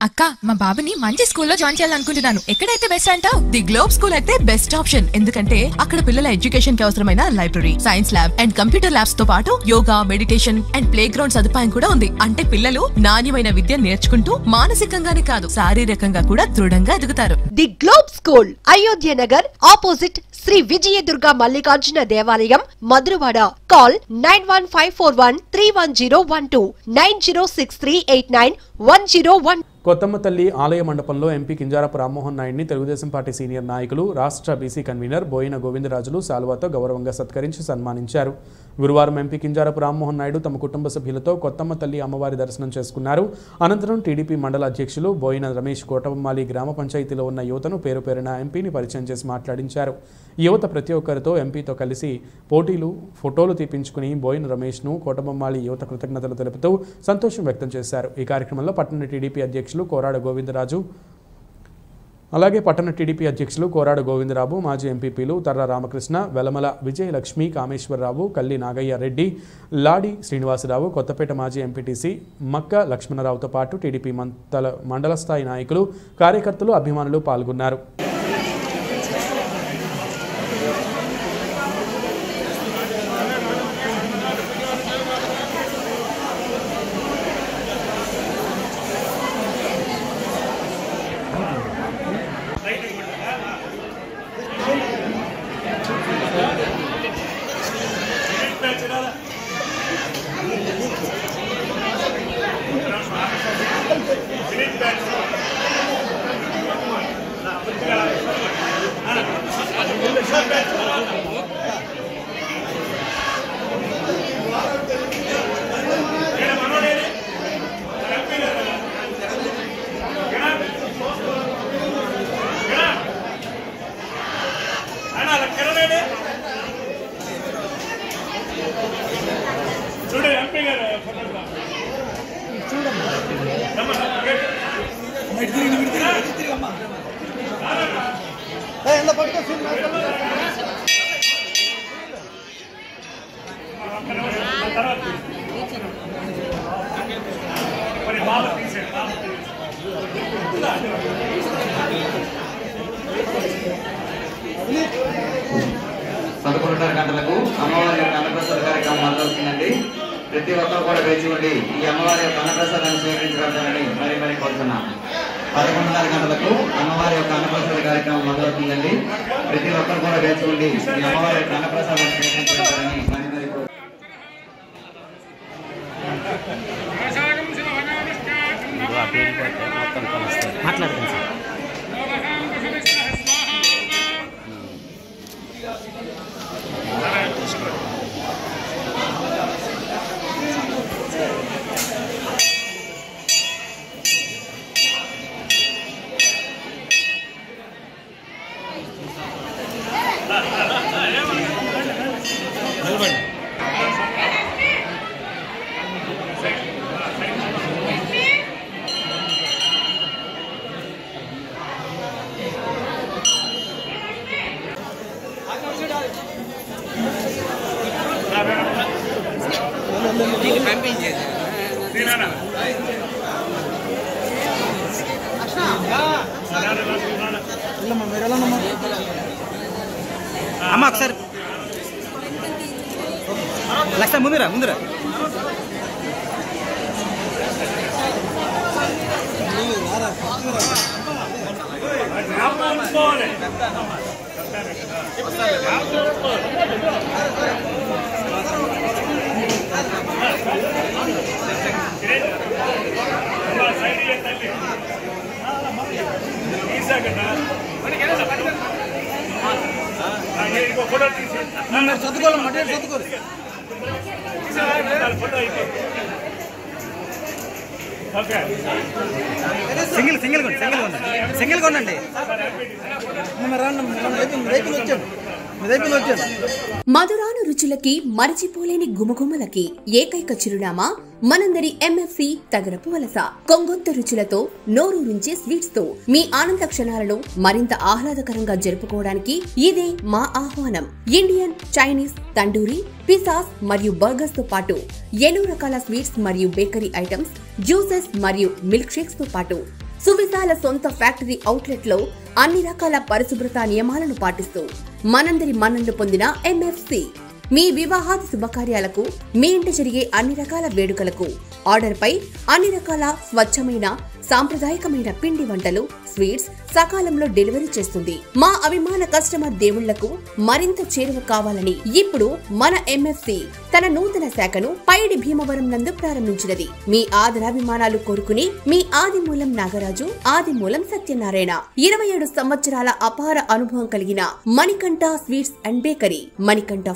అక్క మా బాబుని మంచి స్కూల్లో జాయిన్ చేయాలనుకుంటున్నాను ఎక్కడైతే బెస్ట్ అంటావు ది గ్లోబ్ స్కూల్ అయితే బెస్ట్ ఆప్షన్ ఎందుకంటే అక్కడ పిల్లల ఎడ్యుకేషన్ కి అవసరమైన library science lab and computer labs తో పాటు yoga meditation and playground సదుపాయం కూడా ఉంది అంటే పిల్లలు నాణ్యమైన విద్య నేర్చుకుంటూ మానసికంగానే కాదు శారీరకంగా కూడా దృఢంగా ఎదుగుతారు the globe school Ayodhya Nagar opposite Shri Vijayadurga Mallikarjuna దేవాలయం Madhurawada call nine one five four one three one zero one two nine zero six three eight nine one zero one Kothamma తల్లి ఆలయ మండపంలో ఎంపీ కింజారపు రామ్మోహన్ నాయుడిని తెలుగుదేశం పార్టీ సీనియర్ నాయకులు రాష్ట్ర బీసీ కన్వీనర్ బోయిన గోవిందరాజులు శాలువాతో గౌరవంగా సత్కరించి సన్మానించారు గురువారం ఎంపీ కింజారపు రామ్మోహన్ నాయుడు తమ కుటుంబ సభ్యులతో కొత్తమ్మ తల్లి అమ్మవారి దర్శనం చేసుకున్నారు అనంతరం టీడీపీ మండల అధ్యక్షులు బోయిన రమేష్ కోటబొమ్మాలి గ్రామ పంచాయతీలో ఉన్న యువతను పేరు పేరున ఎంపీని పరిచయం చేసి మాట్లాడించారు యువత ప్రతి ఒక్కరితో ఎంపీతో కలిసి పోటీలు ఫోటోలు తీపించుకుని బోయిన రమేష్ను కోటబొమ్మాలి యువత కృతజ్ఞతలు తెలుపుతూ సంతోషం వ్యక్తం చేశారు ఈ కార్యక్రమంలో పట్టణ టీడీపీ అధ్యక్షులు కోరాడ గోవిందరాజు అలాగే పట్టణ టీడీపీ అధ్యక్షులు కోరాడ గోవిందరావు మాజీ ఎంపీపీలు తర్ర రామకృష్ణ వెలమల విజయలక్ష్మి కామేశ్వరరావు కల్లి నాగయ్య రెడ్డి లాడి శ్రీనివాసరావు కొత్తపేట మాజీ ఎంపీటీసీ మక్క లక్ష్మణరావుతో పాటు టీడీపీ మంతల మండల స్థాయి నాయకులు కార్యకర్తలు అభిమానులు పాల్గొన్నారు చూడు ఎంపీ గారు ఫోటోగ్రాఫ్ మరి బాబు తీసేయండి బాబు పదకొండున్నర గంటలకు అమ్మవారి యొక్క అన్నప్రసాద కార్యక్రమం మొదలవుతుందండి ప్రతి ఒక్కరు కూడా వేచి ఉండి ఈ అమ్మవారి యొక్క అన్నప్రసాదాన్ని స్వీకరించగలరని మరి మరి కోరుతున్నాం పదకొండున్నర గంటలకు అమ్మవారి యొక్క అన్నప్రసాద కార్యక్రమం మొదలవుతుందండి ప్రతి ఒక్కరు కూడా వేచి ఉండి ఈ అమ్మవారి యొక్క అన్నప్రసాదాన్ని స్వీకరించగలరని మరి మరి కోరుతున్నాం మాట్లాడతాను సార్ అమ్మ ఒకసారి లక్ష ముందురా ముందురా పోవాలి సైడ్ తల్లి తీసాకన్నా ఇంకో ఫోటో తీసి చదువుకోవాలి మటన్ చదువుకోరు ఫోటో అయిపోయింది ఓకే సింగిల్ సింగిల్ కొండి సింగిల్ కొండి సింగిల్ కొండండి రైతులు వచ్చాడు మీ రైతులు వచ్చాడు మధురాను రుచులకి మరచిపోలేని గుమగుమలకి ఏకైక చిరునామా మనందరి ఎంఎఫ్సి తగరపు వలస కొంగొంత రుచులతో నోరూరించే స్వీట్స్ తో మీ ఆనంద క్షణాలను మరింత ఆహ్లాదకరంగా జరుపుకోవడానికి ఇదే మా ఆహ్వానం ఇండియన్ చైనీస్ తండూరి పిసాస్ మరియు బర్గర్స్ తో పాటు ఎన్నో రకాల స్వీట్స్ మరియు బేకరీ ఐటమ్స్ జ్యూసెస్ మరియు మిల్క్ షేక్స్ తో పాటు సువిశాల సొంత ఫ్యాక్టరీ అవుట్లెట్ లో అన్ని రకాల పరిశుభ్రత నియమాలను పాటిస్తూ మనందరి మన్ననలు పొందిన ఎంఎఫ్సి మీ వివాహాది శుభకార్యాలకు మీ ఇంట జరిగే అన్ని రకాల వేడుకలకు ఆర్డర్ పై అన్ని రకాల స్వచ్ఛమైన సాంప్రదాయకమైన పిండి వంటలు స్వీట్స్ సకాలంలో డెలివరీ చేస్తుంది మా అభిమాన కస్టమర్ దేవుళ్లకు మరింత చేరువ కావాలని ఇప్పుడు మన ఎంఎఫ్సి తన నూతన శాఖను పైడి భీమవరం నందు ప్రారంభించినది మీ ఆదరాభిమానాలు కోరుకుని మీ ఆదిమూలం నాగరాజు ఆదిమూలం సత్యనారాయణ ఇరవై ఏడు సంవత్సరాల అపార అనుభవం కలిగిన Manikanta sweets and bakery Manikanta